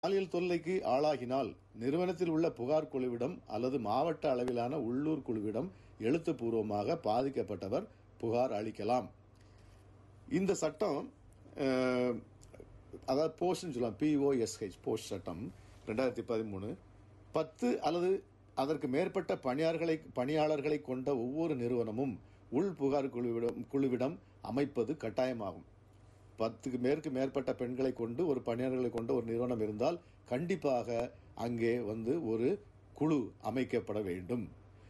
பாலியல் தொல்லைக்கு ஆளாகினால் நிறுவனத்தில் உள்ள புகார் குழுவிடம் அல்லது மாவட்ட அளவிலான உள்ளூர் குழுவிடம் எழுத்துப்பூர்வமாக பாதிக்கப்பட்டவர் புகார் அளிக்கலாம் இந்த சட்டம் அஹ், அதாவது போஸ்ட்னு சொல்லலாம் பிஓஎஸ்ஹெச் போஸ்ட் சட்டம் ரெண்டாயிரத்தி பதிமூணு பத்து அல்லது அதற்கு மேற்பட்ட பணியாளர்களை பணியாளர்களை கொண்ட ஒவ்வொரு நிறுவனமும் உள் புகார் குழுவிடம் குழுவிடம் அமைப்பது கட்டாயமாகும் பத்துக்கு மேற்கு மேற்பட்ட பெண்களை கொண்டு ஒரு பணியாளர்களை கொண்ட ஒரு நிறுவனம் இருந்தால் கண்டிப்பாக அங்கே வந்து ஒரு குழு அமைக்கப்பட வேண்டும்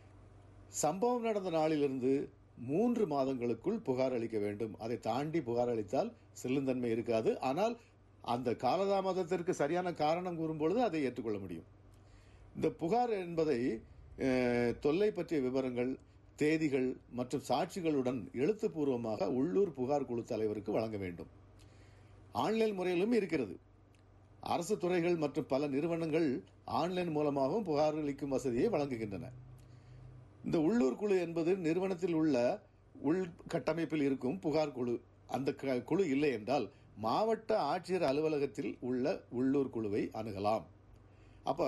சம்பவம் நடந்த நாளிலிருந்து மூன்று மாதங்களுக்குள் புகார் அளிக்க வேண்டும் அதை தாண்டி புகார் அளித்தால் செல்லுந்தன்மை இருக்காது ஆனால் அந்த காலதாமதத்திற்கு சரியான காரணம் கூறும்பொழுது அதை ஏற்றுக்கொள்ள முடியும் இந்த புகார் என்பதை அஹ், தொல்லை பற்றிய விவரங்கள் தேதிகள் மற்றும் சாட்சிகளுடன் எழுத்துப்பூர்வமாக உள்ளூர் புகார் குழு தலைவருக்கு வழங்க வேண்டும் ஆன்லைன் முறையிலும் இருக்கிறது அரசு துறைகள் மற்றும் பல நிறுவனங்கள் ஆன்லைன் மூலமாகவும் புகார் அளிக்கும் வசதியை வழங்குகின்றன இந்த உள்ளூர் குழு என்பது நிறுவனத்தில் உள்ள உள் கட்டமைப்பில் இருக்கும் புகார் குழு அந்த க- குழு இல்லை என்றால் மாவட்ட ஆட்சியர் அலுவலகத்தில் உள்ள உள்ளூர் குழுவை அணுகலாம் அப்ப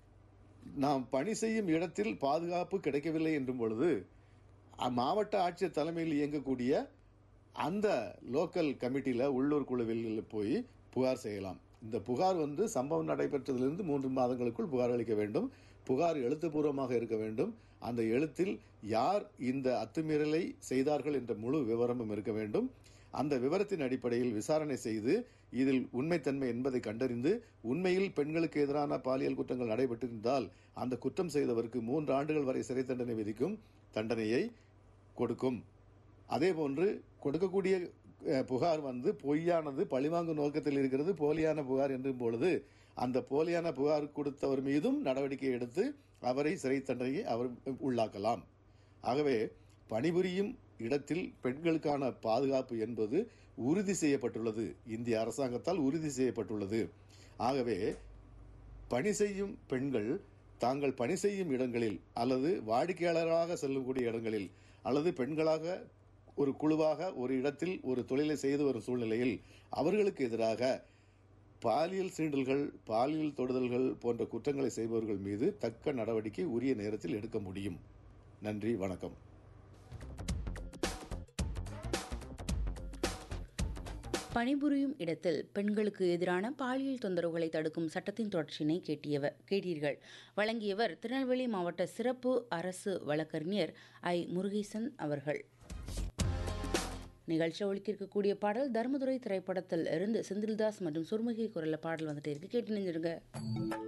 நாம் பணி செய்யும் இடத்தில் பாதுகாப்பு கிடைக்கவில்லை என்றும் பொழுது அ- மாவட்ட ஆட்சியர் தலைமையில் இயங்கக்கூடிய அந்த லோக்கல் கமிட்டியில உள்ளூர் குழுவில் போய் புகார் செய்யலாம் இந்த புகார் வந்து சம்பவம் நடைபெற்றதிலிருந்து மூன்று மாதங்களுக்குள் புகார் அளிக்க வேண்டும் புகார் எழுத்துப்பூர்வமாக இருக்க வேண்டும் அந்த எழுத்தில் யார் இந்த அத்துமீறலை செய்தார்கள் என்ற முழு விவரமும் இருக்க வேண்டும் அந்த விவரத்தின் அடிப்படையில் விசாரணை செய்து இதில் உண்மைத்தன்மை என்பதை கண்டறிந்து உண்மையில் பெண்களுக்கு எதிரான பாலியல் குற்றங்கள் நடைபெற்றிருந்தால் அந்த குற்றம் செய்தவருக்கு மூன்று ஆண்டுகள் வரை சிறை தண்டனை விதிக்கும் தண்டனையை கொடுக்கும் அதே போன்று கொடுக்கக்கூடிய அஹ், புகார் வந்து பொய்யானது பழிவாங்கும் நோக்கத்தில் இருக்கிறது போலியான புகார் என்றும் பொழுது அந்த போலியான புகார் கொடுத்தவர் மீதும் நடவடிக்கை எடுத்து அவரை சிறை தண்டனையை அவர் உள்ளாக்கலாம் ஆகவே பணிபுரியும் இடத்தில் பெண்களுக்கான பாதுகாப்பு என்பது உறுதி செய்யப்பட்டுள்ளது இந்திய அரசாங்கத்தால் உறுதி செய்யப்பட்டுள்ளது ஆகவே பணி செய்யும் பெண்கள் தாங்கள் பணி செய்யும் இடங்களில் அல்லது வாடிக்கையாளராக செல்லக்கூடிய இடங்களில் அல்லது பெண்களாக ஒரு குழுவாக ஒரு இடத்தில் ஒரு தொழிலை செய்து வரும் சூழ்நிலையில் அவர்களுக்கு எதிராக பாலியல் சீண்டல்கள் பாலியல் தொடுதல்கள் போன்ற குற்றங்களை செய்பவர்கள் மீது தக்க நடவடிக்கை உரிய நேரத்தில் எடுக்க முடியும் நன்றி வணக்கம் பணிபுரியும் இடத்தில் பெண்களுக்கு எதிரான பாலியல் தொந்தரவுகளை தடுக்கும் சட்டத்தின் தொடர்ச்சியினை கேட்டியவர் கேட்டீர்கள் வழங்கியவர் திருநெல்வேலி மாவட்ட சிறப்பு அரசு வழக்கறிஞர் ஐ முருகேசன் அவர்கள் நிகழ்ச்சி ஒழிக்கிருக்கக்கூடிய பாடல் தர்மதுரை திரைப்படத்தில் இருந்து செந்தில்தாஸ் மற்றும் சுர்முகி குரல்ல பாடல் வந்துட்டு இருக்கு கேட்டு நினைஞ்சிருங்க